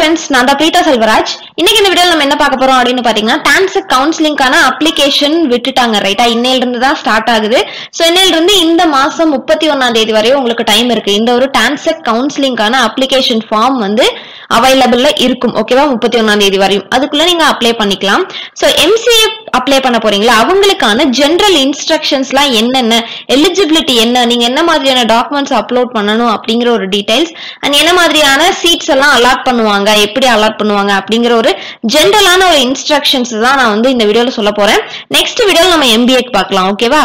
friends நான் தான் பிரீதா செல்வராஜ் இன்னைக்கு இந்த வீடியோல நம்ம என்ன பார்க்க போறோம் அப்படின்னு பாத்தீங்கன்னா டான்செக் கவுன்சிலிங்கான அப்ளிகேஷன் விட்டுட்டாங்க ரைட்டா இன்னையில இருந்து தான் ஸ்டார்ட் ஆகுது ஸோ இன்னையில இருந்து இந்த மாசம் முப்பத்தி ஒன்னாம் தேதி வரையும் உங்களுக்கு டைம் இருக்கு இந்த ஒரு டான்செக் கவுன்சிலிங்கான அப்ளிகேஷன் ஃபார்ம் வந்து அவைலபிள்ல இருக்கும் ஓகேவா முப்பத்தி ஒன்னாம் தேதி வரையும் அதுக்குள்ள நீங்க அப்ளை பண்ணிக்கலாம் ஸோ எம்சிஏ அப்ளை பண்ண போறீங்களா அவங்களுக்கான ஜென்ரல் இன்ஸ்ட்ரக்ஷன்ஸ்லாம் என்னென்ன எலிஜிபிலிட்டி என்ன நீங்க என்ன மாதிரியான டாக்குமெண்ட்ஸ் அப்லோட் பண்ணணும் அப்படிங்கிற ஒரு டீடைல்ஸ் அண்ட் என்ன மாதிரியான சீட்ஸ் எல்லாம் அலாட் பண்ணுவாங்க எப்படி அலாட் பண்ணுவாங்க அப்படிங்கிற ஒரு ஜென்ரலான ஒரு இன்ஸ்ட்ரக்ஷன்ஸ் தான் நான் வந்து இந்த வீடியோல சொல்ல போறேன் நெக்ஸ்ட் வீடியோல நம்ம எம்பிஏக்கு பார்க்கலாம் ஓகேவா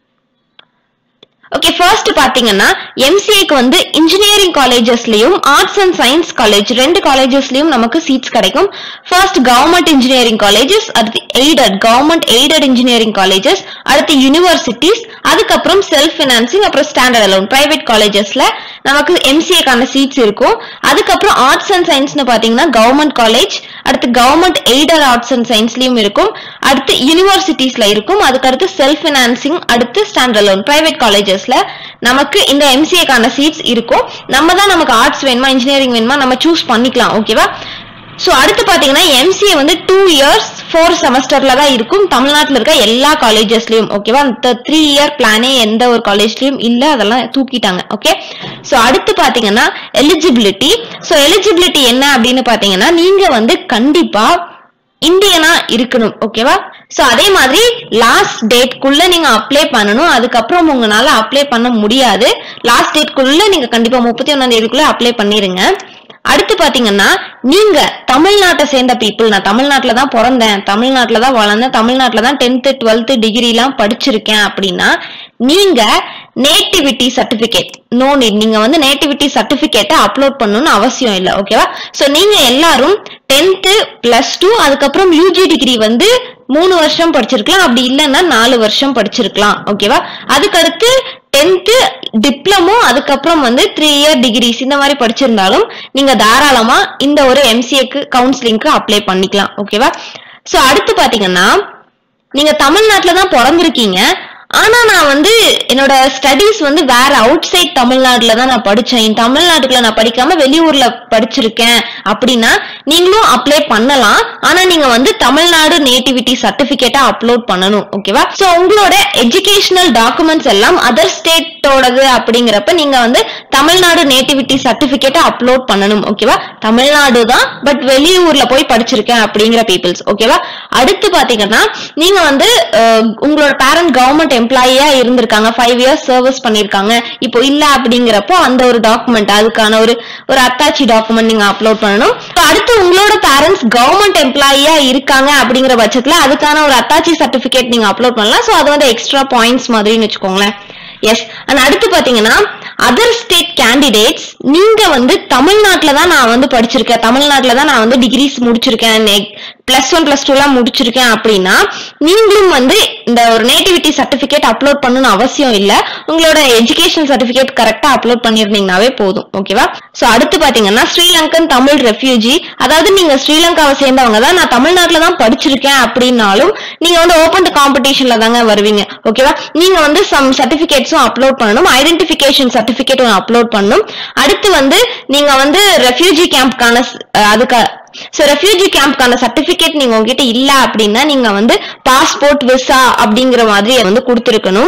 ஓகே ஃபர்ஸ்ட் பாத்தீங்கன்னா எம்சிஏக்கு வந்து இன்ஜினியரிங் காலேஜஸ்லயும் ஆர்ட்ஸ் அண்ட் சயின்ஸ் காலேஜ் ரெண்டு காலேஜஸ்லயும் நமக்கு சீட்ஸ் கிடைக்கும் ஃபர்ஸ்ட் கவர்மெண்ட் இன்ஜினியரிங் காலேஜஸ் அடுத்து aided government aided engineering colleges அடுத்து யூனிவர்சிட்டிஸ் அதுக்கப்புறம் செல்ஃப் ஃபினான்சிங் அப்புறம் ஸ்டாண்டர்ட் அலோன் பிரைவேட் காலேஜஸ்ல நமக்கு எம்சிஏக்கான சீட்ஸ் இருக்கும் அதுக்கப்புறம் ஆர்ட்ஸ் அண்ட் சயின்ஸ்னு பாத்தீங்கன்னா கவர்மெண்ட் காலேஜ் அடுத்து கவர்மெண்ட் எய்டட் ஆர்ட்ஸ் அண்ட் சயின்ஸ்லயும் இருக்கும் அடுத்து யூனிவர்சிட்டிஸ்ல இருக்கும் அதுக்கு அடுத்து செல்ஃப் ஃபினான்சிங் அடுத்து ஸ்டாண்டர்ட் அலோன் பிரைவேட் காலேஜஸ்ல நமக்கு இந்த எம்சிஏக்கான சீட்ஸ் இருக்கும் நம்ம தான் நமக்கு ஆர்ட்ஸ் வேணுமா இன்ஜினியரிங் வேணுமா நம்ம சூஸ் பண்ணிக்கலாம் ஓகேவா ஸோ அடுத்து பார்த்தீங்கன்னா எம்சிஏ வந்து டூ இயர்ஸ் ஃபோர் செமஸ்டர்ல தான் இருக்கும் தமிழ்நாட்டில் இருக்க எல்லா காலேஜஸ்லயும் ஓகேவா இந்த த்ரீ இயர் பிளானே எந்த ஒரு காலேஜ்லயும் இல்லை அதெல்லாம் தூக்கிட்டாங்க ஓகே ஸோ அடுத்து பார்த்தீங்கன்னா எலிஜிபிலிட்டி ஸோ எலிஜிபிலிட்டி என்ன அப்படின்னு பார்த்தீங்கன்னா நீங்க வந்து கண்டிப்பா இந்தியனா இருக்கணும் ஓகேவா சோ அதே மாதிரி லாஸ்ட் டேட்குள்ள நீங்க அப்ளை பண்ணணும் அதுக்கப்புறம் உங்களால அப்ளை பண்ண முடியாது லாஸ்ட் டேட்குள்ள நீங்க கண்டிப்பா முப்பத்தி ஒன்னாம் தேதிக்குள்ள அப்ளை பண்ணிருங்க அடுத்து பாத்தீங்கன்னா நீங்க தமிழ்நாட்டை சேர்ந்த பீப்புள் நான் தமிழ்நாட்டுல தான் பிறந்தேன் தமிழ்நாட்டுல தான் வளர்ந்தேன் தமிழ்நாட்டுல தான் டென்த்து டுவெல்த்து டிகிரி எல்லாம் படிச்சிருக்கேன் அப்படின்னா நீங்க நேட்டிவிட்டி சர்டிபிகேட் நோ நீட் நீங்க வந்து நேட்டிவிட்டி சர்டிபிகேட்டை அப்லோட் பண்ணணும்னு அவசியம் இல்லை ஓகேவா சோ நீங்க எல்லாரும் டென்த்து பிளஸ் டூ அதுக்கப்புறம் யூஜி டிகிரி வந்து மூணு வருஷம் படிச்சிருக்கலாம் அப்படி இல்லைன்னா நாலு வருஷம் படிச்சிருக்கலாம் ஓகேவா அதுக்கடுத்து டென்த்து டிப்ளமோ அதுக்கப்புறம் வந்து த்ரீ இயர் டிகிரிஸ் இந்த மாதிரி படிச்சிருந்தாலும் நீங்க தாராளமா இந்த ஒரு எம்சிஏக்கு கவுன்சிலிங்க்கு அப்ளை பண்ணிக்கலாம் ஓகேவா சோ அடுத்து பாத்தீங்கன்னா நீங்க தமிழ்நாட்டுல தான் பிறந்திருக்கீங்க ஆனா நான் வந்து என்னோட ஸ்டடீஸ் வந்து வேற அவுட் சைட் தமிழ்நாட்டுல தான் நான் படிச்சேன் தமிழ்நாட்டுக்குள்ள நான் படிக்காம வெளியூர்ல படிச்சிருக்கேன் அப்படின்னா நீங்களும் அப்ளை பண்ணலாம் ஆனா நீங்க வந்து தமிழ்நாடு நேட்டிவிட்டி சர்டிபிகேட்டா அப்லோட் பண்ணணும் ஓகேவா சோ உங்களோட எஜுகேஷனல் டாக்குமெண்ட்ஸ் எல்லாம் அதர் ஸ்டேட்டோடது அப்படிங்கிறப்ப நீங்க வந்து தமிழ்நாடு நேட்டிவிட்டி சர்டிபிகேட்டை அப்லோட் பண்ணணும் ஓகேவா தமிழ்நாடு தான் பட் வெளியூர்ல போய் படிச்சிருக்கேன் அப்படிங்கிற பீப்புள்ஸ் ஓகேவா அடுத்து பாத்தீங்கன்னா நீங்க வந்து அஹ், உங்களோட பேரண்ட் கவர்மெண்ட் எம்ப்ளாயியா இருந்திருக்காங்க ஃபைவ் இயர்ஸ் சர்வீஸ் பண்ணிருக்காங்க இப்போ இல்ல அப்படிங்கிறப்போ அந்த ஒரு டாக்குமெண்ட் அதுக்கான ஒரு ஒரு அத்தாச்சி டாக்குமெண்ட் நீங்க அப்லோட் பண்ணணும் So, அடுத்து உங்களோட பேரண்ட்ஸ் கவர்மெண்ட் எம்ப்ளாயியா இருக்காங்க அப்படிங்கிற பட்சத்துல அதுக்கான ஒரு அத்தாச்சி சர்டிபிகேட் நீங்க அப்லோட் பண்ணலாம் ஸோ அது வந்து எக்ஸ்ட்ரா பாயிண்ட்ஸ் மாதிரின்னு வச்சுக்கோங்களேன் எஸ் அண்ட் அடுத்து பாத்தீங்கன்னா அதர் ஸ்டேட் கேண்டிடேட்ஸ் நீங்க வந்து தமிழ்நாட்டுல தான் நான் வந்து படிச்சிருக்கேன் தமிழ்நாட்டுல தான் நான் வந்து டிகிரிஸ் முடிச்சிருக்கேன் பிளஸ் ஒன் பிளஸ் டூ எல்லாம் முடிச்சிருக்கேன் அப்படின்னா நீங்களும் வந்து இந்த ஒரு நேட்டிவிட்டி சர்டிபிகேட் அப்லோட் பண்ணணும்னு அவசியம் இல்ல உங்களோட எஜுகேஷன் சர்டிபிகேட் கரெக்டா அப்லோட் பண்ணிருந்தீங்கனாவே போதும் ஓகேவா சோ அடுத்து பாத்தீங்கன்னா ஸ்ரீலங்கன் தமிழ் ரெஃப்யூஜி அதாவது நீங்க ஸ்ரீலங்காவை சேர்ந்தவங்க தான் நான் தமிழ்நாட்டுல தான் படிச்சிருக்கேன் அப்படின்னாலும் நீங்க வந்து ஓபன் டு காம்படிஷன்ல தாங்க வருவீங்க ஓகேவா நீங்க வந்து சம் சர்டிபிகேட்ஸும் அப்லோட் பண்ணணும் ஐடென்டிபிகேஷன் சர்டிபிகேட் ஒன்று அப்லோட் பண்ணணும் அடுத்து வந்து நீங்க வந்து ரெஃப்யூஜி கேம்ப்கான அதுக்கு ஸோ ரெஃப்யூஜி கேம்ப்கான சர்டிபிகேட் நீங்க உங்ககிட்ட இல்ல அப்படின்னா நீங்க வந்து பாஸ்போர்ட் விசா அப்படிங்கிற மாதிரி வந்து கொடுத்துருக்கணும்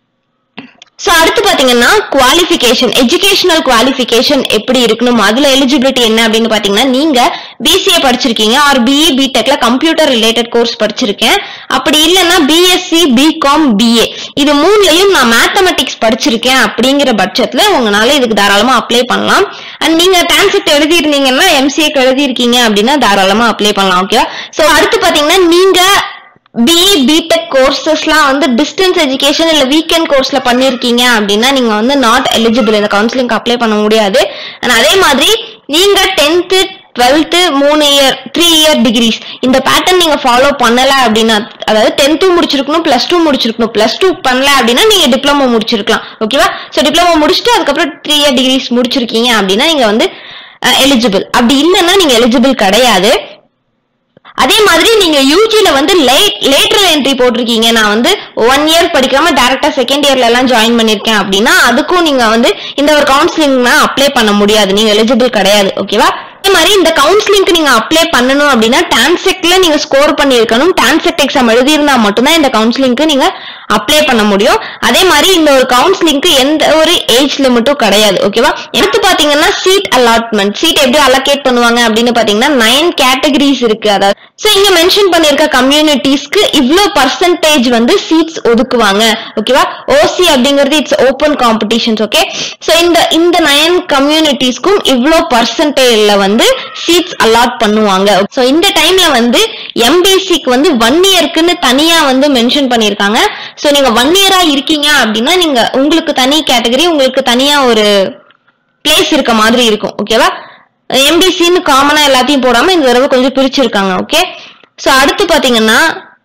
சோ அடுத்து பாத்தீங்கன்னா குவாலிஃபிகேஷன் எஜுகேஷனல் குவாலிஃபிகேஷன் எப்படி இருக்கணும் அதுல எலிஜிபிலிட்டி என்ன அப்படின்னு பாத்தீங்கன்னா நீங்க பிசிஏ படிச்சிருக்கீங்க ஆர் பிஇ பிடெக்ல கம்ப்யூட்டர் ரிலேட்டட் கோர்ஸ் படிச்சிருக்கேன் அப்படி இல்லைன்னா பிஎஸ்சி பிகாம் பிஏ இது மூணுலயும் நான் மேத்தமெட்டிக்ஸ் படிச்சிருக்கேன் அப்படிங்கிற பட்சத்துல உங்களால இதுக்கு தாராளமா அப்ளை பண்ணலாம் அண்ட் நீங்க டிரான்ஸ்கிரிப்ட் எழுதிருந்தீங்கன்னா எம்சிஏக்கு எழுதிருக்கீங்க அப்படின்னா தாராளமா அப்ளை பண்ணலாம் ஓகேவா சோ அடுத்து பாத்தீங்கன்னா நீங்க பிஇ பிடெக் கோர்சஸ்லாம் வந்து டிஸ்டன்ஸ் எஜுகேஷன் இல்ல வீக்கெண்ட் கோர்ஸ்ல பண்ணிருக்கீங்க அப்படின்னா நீங்க வந்து நாட் எலிஜிபிள் இந்த கவுன்சிலிங் அப்ளை பண்ண முடியாது And அதே மாதிரி நீங்க டென்த்து டுவெல்த்து மூணு இயர் த்ரீ இயர் டிகிரிஸ் இந்த பேட்டர்ன் நீங்க ஃபாலோ பண்ணல அப்படின்னா அதாவது டென்த்து முடிச்சிருக்கணும் பிளஸ் டூ முடிச்சிருக்கணும் பிளஸ் டூ பண்ணல அப்படின்னா நீங்க டிப்ளமோ முடிச்சிருக்கலாம் ஓகேவா ஸோ டிப்ளமோ முடிச்சுட்டு அதுக்கப்புறம் த்ரீ இயர் டிகிரிஸ் முடிச்சிருக்கீங்க அப்படின்னா நீங்க வந்து எலிஜிபிள் அப்படி இல்லைன்னா நீங்க எலிஜிபிள் கிடையாது அதே மாதிரி நீங்க யூஜில வந்து லேட் லேட்டரல் என்ட்ரி போட்டிருக்கீங்க நான் வந்து ஒன் இயர் படிக்காம டைரக்டா செகண்ட் இயர்ல எல்லாம் ஜாயின் பண்ணிருக்கேன் அப்படின்னா அதுக்கும் நீங்க வந்து இந்த ஒரு கவுன்சிலிங் அப்ளை பண்ண முடியாது நீங்க எலிஜிபிள் கிடையாது ஓகேவா அதே மாதிரி இந்த கவுன்சிலிங்க்கு நீங்க அப்ளை பண்ணணும் அப்படின்னா டான்செக்ட்ல நீங்க ஸ்கோர் பண்ணியிருக்கணும் டான்செக்ட் எக்ஸாம் எழுதியிருந்தா மட்டும்தான் இந்த கவுன்சிலிங்க்கு நீங்க அப்ளை பண்ண முடியும் அதே மாதிரி இந்த ஒரு கவுன்சிலிங்க்கு எந்த ஒரு ஏஜ் லிமிட்டும் கிடையாது ஓகேவா எடுத்து பாத்தீங்கன்னா சீட் அலாட்மெண்ட் சீட் எப்படி அலோகேட் பண்ணுவாங்க அப்படின்னு பாத்தீங்கன்னா நைன் கேட்டகரிஸ் இருக்கு அதாவது சோ இங்க மென்ஷன் பண்ணிருக்க கம்யூனிட்டிஸ்க்கு இவ்ளோ பர்சன்டேஜ் வந்து சீட்ஸ் ஒதுக்குவாங்க ஓகேவா ஓசி அப்படிங்கிறது it's open competitions okay so இந்த இந்த நயன் கம்யூனிட்டிஸ்க்கும் இவ்ளோ பர்சன்டேஜ்ல வந்து சீட்ஸ் அலாட் பண்ணுவாங்க சோ இந்த டைம்ல வந்து எம்பிசிக்கு வந்து ஒன் இயர்க்குன்னு தனியா வந்து மென்ஷன் பண்ணிருக்காங்க சோ நீங்க ஒன் இயரா இருக்கீங்க அப்படின்னா நீங்க உங்களுக்கு தனி கேட்டகரி உங்களுக்கு தனியா ஒரு பிளேஸ் இருக்க மாதிரி இருக்கும் ஓகேவா எம்பிசின்னு காமனா எல்லாத்தையும் போடாம இந்த தடவை கொஞ்சம் பிரிச்சிருக்காங்க ஓகே சோ அடுத்து பாத்தீங்கன்னா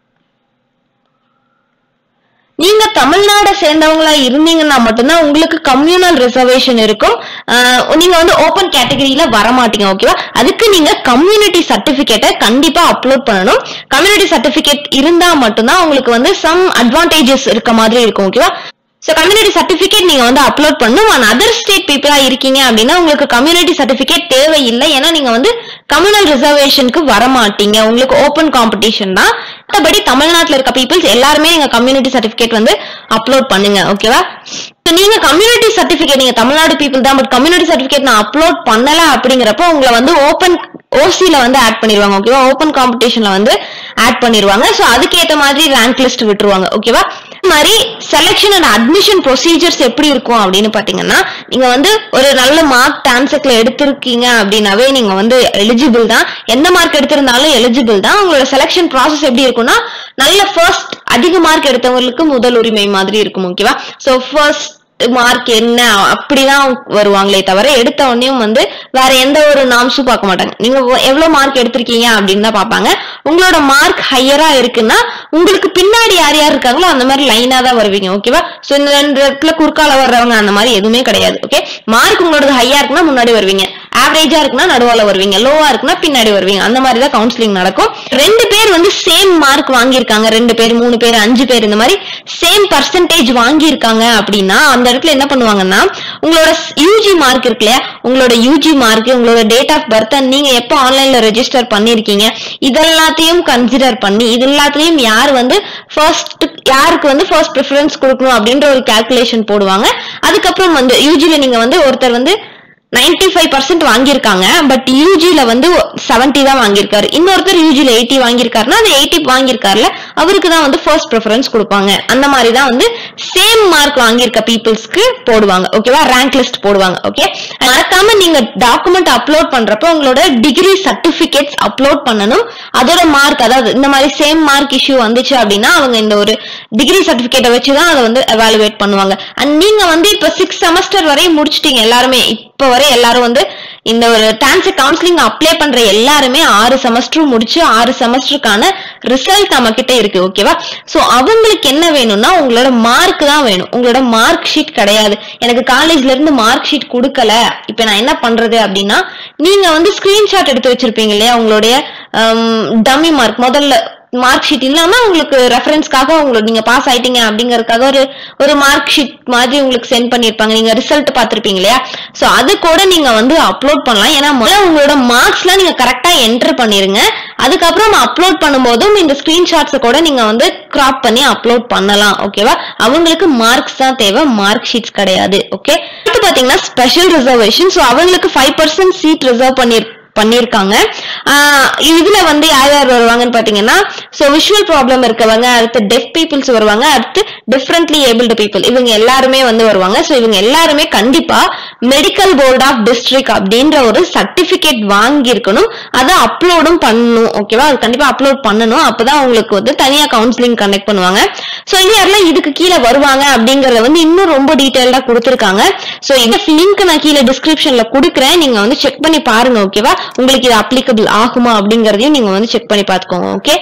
நீங்க தமிழ்நாடை சேர்ந்தவங்களா இருந்தீங்கன்னா மட்டும்தான் உங்களுக்கு கம்யூனல் ரிசர்வேஷன் இருக்கும் ஆஹ் நீங்க வந்து ஓபன் கேட்டகரியில வர மாட்டீங்க ஓகேவா அதுக்கு நீங்க கம்யூனிட்டி சர்டிபிகேட்டை கண்டிப்பா அப்லோட் பண்ணணும் கம்யூனிட்டி சர்டிபிகேட் இருந்தா மட்டும்தான் உங்களுக்கு வந்து சம் அட்வான்டேஜஸ் இருக்க மாதிரி இருக்கும் ஓகேவா சோ கம்யூனிட்டி சர்டிபிகேட் நீங்க வந்து அப்லோட் பண்ணும் அண்ட் அதர் ஸ்டேட் பீப்புளா இருக்கீங்க அப்படின்னா உங்களுக்கு கம்யூனிட்டி சர்டிபிகேட் தேவையில்லை ஏன்னா நீங்க வந்து கம்யூனல் ரிசர்வேஷனுக்கு வர மாட்டீங்க உங்களுக்கு ஓப்பன் காம்படிஷன் தான் மற்றபடி தமிழ்நாட்டுல இருக்க பீப்புள்ஸ் எல்லாருமே நீங்க கம்யூனிட்டி சர்டிபிகேட் வந்து அப்லோட் பண்ணுங்க ஓகேவா So, நீங்க கம்யூனிட்டி சர்டிபிகேட் நீங்க தமிழ்நாடு பீப்புள் தான் பட் கம்யூனிட்டி சர்டிபிகேட் நான் அப்லோட் பண்ணல அப்படிங்கிறப்ப உங்களை வந்து ஓப்பன் ஓசில வந்து ஆட் பண்ணிடுவாங்க ஓகேவா ஓப்பன் காம்படிஷன்ல வந்து ஆட் பண்ணிடுவாங்க ஸோ அதுக்கேற்ற மாதிரி ரேங்க் லிஸ்ட் விட்டுருவாங்க ஓகேவா மாதிரி செலெக்ஷன் அண்ட் அட்மிஷன் ப்ரொசீஜர்ஸ் எப்படி இருக்கும் அப்படின்னு பாத்தீங்கன்னா நீங்க வந்து ஒரு நல்ல மார்க் டான்செக்ல எடுத்திருக்கீங்க அப்படின்னாவே நீங்க வந்து எலிஜிபிள் தான் எந்த மார்க் எடுத்திருந்தாலும் எலிஜிபிள் தான் உங்களோட செலெக்ஷன் ப்ராசஸ் எப்படி இருக்கும்னா நல்ல ஃபர்ஸ்ட் அதிக மார்க் எடுத்தவங்களுக்கு முதல் உரிமை மாதிரி இருக்கும் ஓகேவா ஸோ ஃபர்ஸ்ட் மார்க் என்ன அப்படிதான் வருவாங்களே தவிர எடுத்த உடனேயும் வந்து வேற எந்த ஒரு நாம்ஸும் பார்க்க மாட்டாங்க நீங்க எவ்வ- எவ்வளவு மார்க் எடுத்திருக்கீங்க அப்படின்னு தான் பார்ப்பாங்க உங்களோட மார்க் ஹையரா இருக்குன்னா உங்களுக்கு பின்னாடி யார் யார் இருக்காங்களோ அந்த மாதிரி லைனா தான் வருவீங்க ஓகேவா சோ இந்த ரெண்டு இடத்துல குறுக்கால வர்றவங்க அந்த மாதிரி எதுவுமே கிடையாது ஓகே மார்க் உங்களோட ஹையா இருக்குன்னா முன்னாடி வருவீங்க ஆவரேஜா இருக்குன்னா நடுவால வருவீங்க லோவா இருக்குன்னா பின்னாடி வருவீங்க அந்த மாதிரி தான் கவுன்சிலிங் நடக்கும் ரெண்டு பேர் வந்து சேம் மார்க் வாங்கியிருக்காங்க ரெண்டு பேர் மூணு பேர் அஞ்சு பேர் இந்த மாதிரி சேம் பர்சன்டேஜ் வாங்கியிருக்காங்க அப்படின்னா அந்த இடத்துல என்ன பண்ணுவாங்கன்னா உங்களோட யூஜி மார்க் இருக்கு இல்லையா உங்களோட யூஜி மார்க் உங்களோட டேட் ஆஃப் பர்த் நீங்க எப்போ ஆன்லைன்ல ரெஜிஸ்டர் பண்ணிருக்கீங்க இதெல்லாத்தையும் கன்சிடர் பண்ணி இது எல்லாத்துலயும் யார் வந்து ஃபர்ஸ்ட் யாருக்கு வந்து ஃபர்ஸ்ட் ப்ரிஃபரன்ஸ் கொடுக்கணும் அப்படின்ற ஒரு கால்குலேஷன் போடுவாங்க அதுக்கப்புறம் வந்து யூஜில நீங்க வந்து ஒருத்தர் வந்து 95% ஃபைவ் பர்சன்ட் வாங்கியிருக்காங்க பட் யூஜில வந்து 70 தான் வாங்கியிருக்காரு இன்னொருத்தர் யூஜில எயிட்டி வாங்கியிருக்காருன்னா அந்த எயிட்டி வாங்கியிருக்காருல அவருக்கு தான் வந்து ஃபர்ஸ்ட் ப்ரிஃபரன்ஸ் கொடுப்பாங்க அந்த மாதிரி தான் வந்து சேம் மார்க் வாங்கியிருக்க பீப்புள்ஸ்க்கு போடுவாங்க ஓகேவா ரேங்க் லிஸ்ட் போடுவாங்க ஓகே மறக்காம நீங்க டாக்குமெண்ட் அப்லோட் பண்றப்போ உங்களோட டிகிரி சர்டிபிகேட்ஸ் அப்லோட் பண்ணணும் அதோட மார்க் அதாவது இந்த மாதிரி சேம் மார்க் இஷ்யூ வந்துச்சு அப்படின்னா அவங்க இந்த ஒரு டிகிரி சர்டிபிகேட்டை வச்சு தான் அதை வந்து எவாலுவேட் பண்ணுவாங்க அண்ட் நீங்க வந்து இப்ப சிக்ஸ் செமஸ்டர் வரையும் முடிச்சிட்டீங்க எல்லாருமே இப்ப வரை எல்லாரும் வந்து இந்த ஒரு டான்ஸ் கவுன்சிலிங் அப்ளை பண்ற எல்லாருமே ஆறு செமஸ்டரும் முடிச்சு ஆறு செமஸ்டருக்கான ரிசல்ட் நம்ம கிட்ட இருக்கு ஓகேவா சோ அவங்களுக்கு என்ன வேணும்னா உங்களோட மார்க் தான் வேணும் உங்களோட மார்க் ஷீட் கிடையாது எனக்கு காலேஜ்ல இருந்து மார்க் ஷீட் கொடுக்கல இப்ப நான் என்ன பண்றது அப்படின்னா நீங்க வந்து ஸ்கிரீன்ஷாட் எடுத்து வச்சிருப்பீங்க இல்லையா உங்களுடைய டம்மி மார்க் முதல்ல மார்க் ஷீட் இல்லாம உங்களுக்கு ரெஃபரன்ஸ்க்காக உங்களுக்கு நீங்க பாஸ் ஆயிட்டீங்க அப்படிங்கறதுக்காக ஒரு ஒரு மார்க் ஷீட் மாதிரி உங்களுக்கு சென்ட் பண்ணிருப்பாங்க நீங்க ரிசல்ட் பார்த்திருப்பீங்க இல்லையா சோ அது கூட நீங்க வந்து அப்லோட் பண்ணலாம் ஏன்னா முதல்ல உங்களோட மார்க்ஸ்லாம் நீங்க கரெக்டா என்டர் பண்ணிருங்க அதுக்கப்புறம் அப்லோட் பண்ணும்போதும் இந்த ஸ்கிரீன்ஷாட்ஸை கூட நீங்க வந்து கிராப் பண்ணி அப்லோட் பண்ணலாம் ஓகேவா அவங்களுக்கு மார்க்ஸ் தான் தேவை மார்க் ஷீட்ஸ் கிடையாது ஓகே அடுத்து பாத்தீங்கன்னா ஸ்பெஷல் ரிசர்வேஷன் ஸோ அவங்களுக்கு ஃபைவ் பர்சன்ட் சீட் ரிசர்வ் பண்ணி பண்ணிருக்காங்க ஆஹ் இதுல வந்து யார் யார் வருவாங்கன்னு பாத்தீங்கன்னா சோ விஷுவல் ப்ராப்ளம் இருக்கவங்க அடுத்து டெஃப் பீப்புள்ஸ் வருவாங்க அடுத்து டிஃப்ரெண்ட்லி ஏபிள்டு பீப்புள் இவங்க எல்லாருமே வந்து வருவாங்க சோ இவங்க எல்லாருமே கண்டிப்பா மெடிக்கல் போர்ட் ஆஃப் டிஸ்ட்ரிக்ட் அப்படின்ற ஒரு சர்டிபிகேட் வாங்கி இருக்கணும் அதை அப்லோடும் பண்ணணும் ஓகேவா அது கண்டிப்பா அப்லோட் பண்ணணும் அப்பதான் உங்களுக்கு வந்து தனியா கவுன்சிலிங் கனெக்ட் பண்ணுவாங்க சோ இது யாரெல்லாம் இதுக்கு கீழே வருவாங்க அப்படிங்கறத வந்து இன்னும் ரொம்ப டீடைல்டா கொடுத்துருக்காங்க சோ இந்த லிங்க் நான் கீழே டிஸ்கிரிப்ஷன்ல கொடுக்குறேன் நீங்க வந்து செக் பண்ணி பாருங்க ஓகேவா உங்களுக்கு இது அப்ளிகபிள் ஆகுமா அப்படிங்கறதையும் நீங்க வந்து செக் பண்ணி பாத்துக்கோங்க ஓகே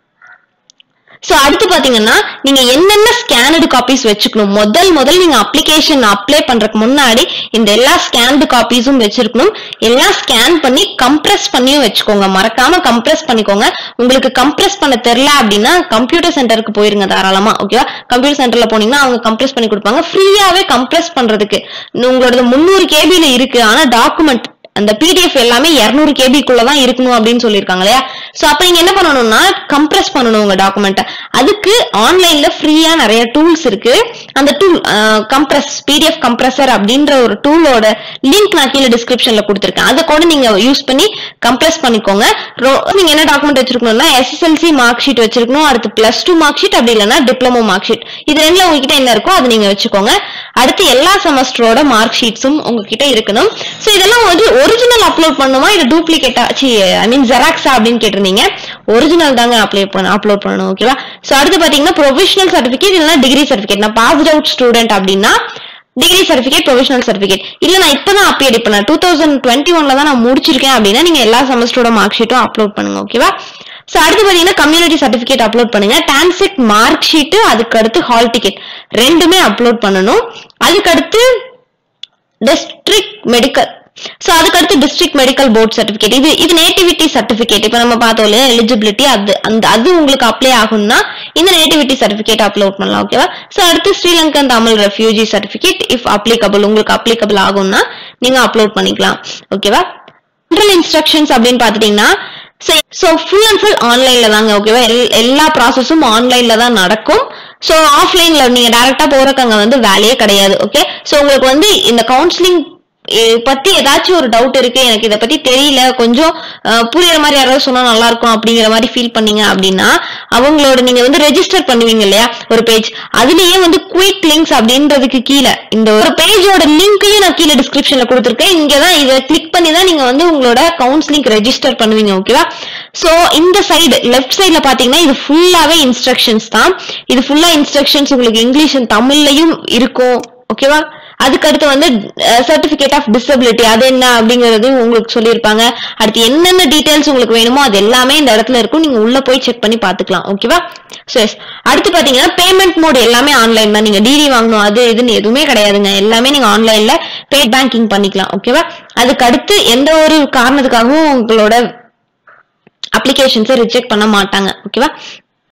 சோ அடுத்து பாத்தீங்கன்னா நீங்க என்னென்ன ஸ்கேனடு காப்பீஸ் வச்சுக்கணும் முதல் முதல் நீங்க அப்ளிகேஷன் அப்ளை பண்றதுக்கு முன்னாடி இந்த எல்லா ஸ்கேன்டு காப்பீஸும் வச்சிருக்கணும் எல்லாம் ஸ்கேன் பண்ணி கம்ப்ரஸ் பண்ணியும் வச்சுக்கோங்க மறக்காம கம்ப்ரஸ் பண்ணிக்கோங்க உங்களுக்கு கம்ப்ரஸ் பண்ண தெரியல அப்படின்னா கம்ப்யூட்டர் சென்டருக்கு போயிருங்க தாராளமா ஓகேவா கம்ப்யூட்டர் சென்டர்ல போனீங்கன்னா அவங்க கம்ப்ரஸ் பண்ணி கொடுப்பாங்க ஃப்ரீயாவே கம்ப்ரஸ் பண்றதுக்கு உங்களோட முந்நூறு கேபில இருக்கு ஆனா டாக்குமெண்ட் அந்த பிடிஎஃப் எல்லாமே 200 கேபிக்குள்ள தான் இருக்கணும் அப்படின்னு சொல்லியிருக்காங்க இல்லையா சோ அப்ப நீங்க என்ன பண்ணணும்னா கம்ப்ரஸ் பண்ணணும் உங்க டாக்குமெண்ட்டை அதுக்கு ஆன்லைன்ல ஃப்ரீயா நிறைய டூல்ஸ் இருக்கு அந்த டூல் கம்ப்ரஸ் பிடிஎஃப் கம்ப்ரஸர் அப்படின்ற ஒரு டூலோட லிங்க் நான் கீழே டிஸ்கிரிப்ஷன்ல கொடுத்துருக்கேன் அதை கூட நீங்க யூஸ் பண்ணி கம்ப்ரஸ் பண்ணிக்கோங்க ரொ- நீங்க என்ன டாக்குமெண்ட் வச்சிருக்கணும்னா எஸ்எஸ்எல்சி மார்க் ஷீட் வச்சிருக்கணும் அடுத்து பிளஸ் டூ மார்க் ஷீட் அப்படி இல்லைன்னா டிப்ளமோ மார்க் ஷீட் இது ரெண்டுல உங்ககிட்ட என்ன இருக்கோ அது நீங்க வச்சுக்கோங்க அடுத்து எல்லா செமஸ்டரோட மார்க் ஷீட்ஸும் உங்ககிட்ட இருக்கணும் சோ இதெல்லாம் வந்து ஒரிஜினல் அப்லோட் பண்ணுமா இது டூப்ளிகேட்டா சி ஐ மீன் ஜெராக்ஸா அப்படின்னு கேட்டிருந்தீங்க ஒரிஜினல் தாங்க அப்ளை பண்ண அப்லோட் பண்ணணும் ஓகேவா சோ அடுத்து பாத்தீங்கன்னா ப்ரொவிஷனல் சர்டிபிகேட் இல்லைன்னா டிகிரி சர்டிபிகேட் நான் பாஸ்ட் அவுட் ஸ்டூடெண்ட் அப்படின்னா டிகிரி சர்டிபிகேட் ப்ரொவிஷனல் சர்டிபிகேட் இல்ல நான் இப்பதான் அப்டேட் பண்ணேன் டூ தௌசண்ட் டுவெண்ட்டி ஒன்ல தான் நான் முடிச்சிருக்கேன் அப்படின்னா நீங்க எல்லா செமஸ்டரோட மார்க் ஷீட்டும் அப்லோட் பண்ணுங்க ஓகேவா சோ அடுத்து பாத்தீங்கன்னா கம்யூனிட்டி சர்டிபிகேட் அப்லோட் பண்ணுங்க டான்செட் மார்க் ஷீட் அதுக்கு அடுத்து ஹால் டிக்கெட் ரெண்டுமே அப்லோட் பண்ணணும் அதுக்கு அடுத்து டிஸ்ட்ரிக்ட் மெடிக்கல் சோ அதுக்கு அடுத்து டிஸ்ட்ரிக்ட் மெடிக்கல் போர்ட் சர்டிபிகேட் இது இது நேட்டிவிட்டி சர்டிபிகேட் இப்ப நம்ம பார்த்தோம் இல்லையா எலிஜிபிலிட்டி அது அந்த அது உங்களுக்கு அப்ளை ஆகும்னா இந்த நேட்டிவிட்டி சர்டிபிகேட் அப்லோட் பண்ணலாம் ஓகேவா சோ அடுத்து Sri Lankan Tamil refugee certificate if applicable உங்களுக்கு அப்ளிகபிள் ஆகும்னா நீங்க அப்லோட் பண்ணிக்கலாம் ஓகேவா ஜெனரல் இன்ஸ்ட்ரக்ஷன்ஸ் அப்படின்னு பாத்துட்டீங்கன்னா சோ ஃபுல் அண்ட் ஃபுல் ஆன்லைன்ல தாங்க ஓகேவா எல்லா ப்ராசஸும் ஆன்லைன்ல தான் நடக்கும் சோ ஆஃப்லைன்ல நீங்க டைரக்டா போறதுக்கு அங்க வந்து வேலையே கிடையாது ஓகே சோ உங்களுக்கு வந்து இந்த கவுன்சிலிங் பத்தி ஏதாச்சும் ஒரு டவுட் இருக்கு எனக்கு இத பத்தி தெரியல கொஞ்சம் அஹ், புரியுற மாதிரி யாராவது சொன்னா நல்லா இருக்கும் அப்படிங்கிற மாதிரி ஃபீல் பண்ணீங்க அப்படின்னா அவங்களோட நீங்க வந்து ரெஜிஸ்டர் பண்ணுவீங்க இல்லையா ஒரு பேஜ் அதுலயே வந்து குயிக் லிங்க்ஸ் அப்படின்றதுக்கு கீழே இந்த ஒரு பேஜோட லிங்கையும் நான் கீழே டிஸ்கிரிப்ஷன்ல கொடுத்துருக்கேன் இங்க தான் இதை கிளிக் பண்ணி தான் நீங்க வந்து உங்களோட கவுன்சிலிங் ரெஜிஸ்டர் பண்ணுவீங்க ஓகேவா சோ இந்த சைடு லெஃப்ட் சைடுல பாத்தீங்கன்னா இது ஃபுல்லாவே இன்ஸ்ட்ரக்ஷன்ஸ் தான் இது ஃபுல்லா இன்ஸ்ட்ரக்ஷன்ஸ் உங்களுக்கு இங்கிலீஷ் and தமிழ்லயும் இருக்கும் ஓகேவா அதுக்கு அடுத்து வந்து சர்டிபிகேட் ஆஃப் டிசபிலிட்டி அது என்ன அப்படிங்கறதையும் உங்களுக்கு சொல்லியிருப்பாங்க அடுத்து என்னென்ன டீடைல்ஸ் உங்களுக்கு வேணுமோ அது எல்லாமே இந்த இடத்துல இருக்கும் நீங்க உள்ள போய் செக் பண்ணி பாத்துக்கலாம் ஓகேவா சோ எஸ் அடுத்து பாத்தீங்கன்னா பேமெண்ட் மோட் எல்லாமே ஆன்லைன் தான் நீங்க டிடி வாங்கணும் அது இதுன்னு எதுவுமே கிடையாதுங்க எல்லாமே நீங்க ஆன்லைன்ல பே பேங்கிங் பண்ணிக்கலாம் ஓகேவா அதுக்கு அடுத்து எந்த ஒரு காரணத்துக்காகவும் உங்களோட அப்ளிகேஷன்ஸை ரிஜெக்ட் பண்ண மாட்டாங்க ஓகேவா